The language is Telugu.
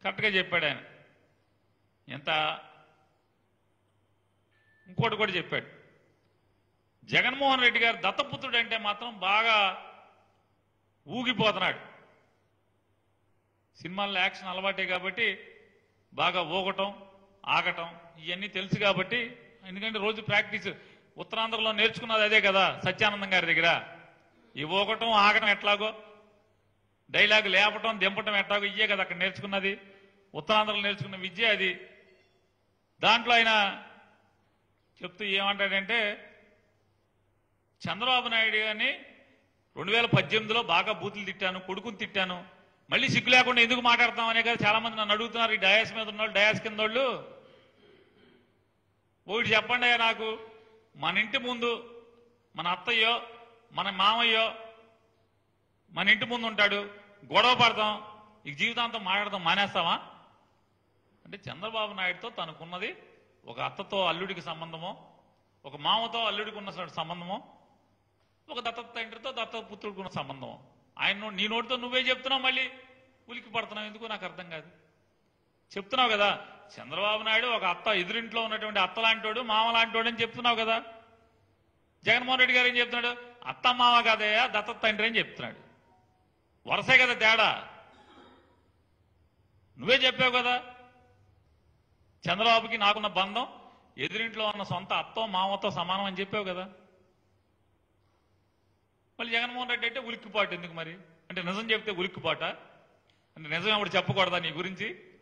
కరెక్ట్గా చెప్పాడు ఆయన ఎంత ఇంకోటి కూడా చెప్పాడు జగన్మోహన్ రెడ్డి గారు దత్తపుత్రుడు అంటే మాత్రం బాగా ఊగిపోతున్నాడు సినిమాల్లో యాక్షన్ అలవాటే కాబట్టి బాగా ఊగటం ఆగటం ఇవన్నీ తెలుసు కాబట్టి ఎందుకంటే రోజు ప్రాక్టీస్ ఉత్తరాంధ్రలో నేర్చుకున్నది అదే కదా సత్యానందం గారి దగ్గర ఈ ఊగటం ఆగటం ఎట్లాగో డైలాగ్ లేపటం దింపటం ఎట్లాగో ఇయ్యే కదా అక్కడ నేర్చుకున్నది ఉత్తరాంధ్రలో నేర్చుకున్న విద్య అది దాంట్లో ఆయన చెప్తూ ఏమంటాడంటే చంద్రబాబు నాయుడు గారిని రెండు వేల పద్దెనిమిదిలో బాగా బూతులు తిట్టాను కొడుకుని తిట్టాను మళ్ళీ సిగ్గు లేకుండా ఎందుకు మాట్లాడతాం అనే కదా చాలా మంది నన్ను అడుగుతున్నారు ఈ డయాస్ మీద ఉన్నోళ్ళు డయాస్ కింద వాళ్ళు ఒకటి చెప్పండి అయ్యా నాకు మన ఇంటి ముందు మన అత్తయ్యో మన మామయ్యో మన ఇంటి ముందు ఉంటాడు గొడవ పడతాం ఈ జీవితాంతం మాట్లాడతాం మానేస్తామా అంటే చంద్రబాబు నాయుడుతో తనకున్నది ఒక అత్తతో అల్లుడికి సంబంధమో ఒక మామతో అల్లుడికి ఉన్న సంబంధమో ఒక దత్తత తండ్రితో దత్తత పుత్రుడికి ఉన్న సంబంధమో ఆయన నో- నీ నోటితో నువ్వే చెప్తున్నావు మళ్ళీ ఉలికి పడుతున్నావు ఎందుకు నాకు అర్థం కాదు చెప్తున్నావు కదా చంద్రబాబు నాయుడు ఒక అత్త ఎదురింట్లో ఉన్నటువంటి అత్త లాంటోడు మామ లాంటోడు అని చెప్తున్నావు కదా జగన్మోహన్ రెడ్డి గారు ఏం చెప్తున్నాడు అత్త మామ కాదయ్యా దత్తత తండ్రి అని చెప్తున్నాడు వరసే కదా తేడా నువ్వే చెప్పావు కదా చంద్రబాబుకి నాకున్న బంధం ఎదురింట్లో ఉన్న సొంత అత్తో మామతో సమానం అని చెప్పావు కదా మళ్ళీ జగన్మోహన్ రెడ్డి అంటే ఉలిక్కిపాటు ఎందుకు మరి అంటే నిజం చెప్తే ఉలిక్కిపాట అంటే నిజం ఎప్పుడు చెప్పకూడదా నీ గురించి